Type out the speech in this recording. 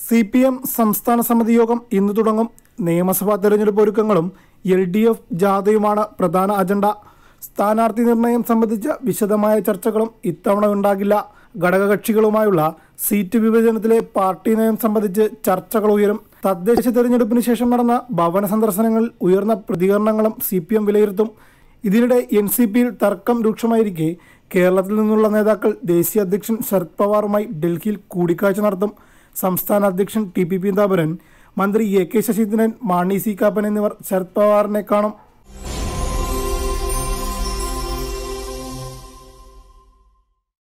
C P M സംസ്ഥാന സമിതി യോഗം ഇന്ന് തുടങ്ങും നിയമസഭാ തെരഞ്ഞെടുപ്പ് ഒരുക്കങ്ങളും എൽ ഡി എഫ് ജാഥയുമാണ് പ്രധാന അജണ്ട സ്ഥാനാർത്ഥി നിർണയം സംബന്ധിച്ച വിശദമായ ചർച്ചകളും ഇത്തവണ ഉണ്ടാകില്ല ഘടകകക്ഷികളുമായുള്ള സീറ്റ് വിഭജനത്തിലെ പാർട്ടി നയം സംബന്ധിച്ച് ചർച്ചകൾ ഉയരും തദ്ദേശ തെരഞ്ഞെടുപ്പിന് ശേഷം നടന്ന ഭവന സന്ദർശനങ്ങളിൽ ഉയർന്ന പ്രതികരണങ്ങളും സി പി എം വിലയിരുത്തും ഇതിനിടെ എൻ സി പിയിൽ തർക്കം രൂക്ഷമായിരിക്കെ കേരളത്തിൽ നിന്നുള്ള നേതാക്കൾ ദേശീയ അധ്യക്ഷൻ ശരത് പവാറുമായി ഡൽഹിയിൽ കൂടിക്കാഴ്ച നടത്തും സംസ്ഥാന അധ്യക്ഷൻ ടി പി പീതാംബരൻ മന്ത്രി A K Saseendran Mani C Kappan എന്നിവർ ശരത് പവാറിനെ കാണും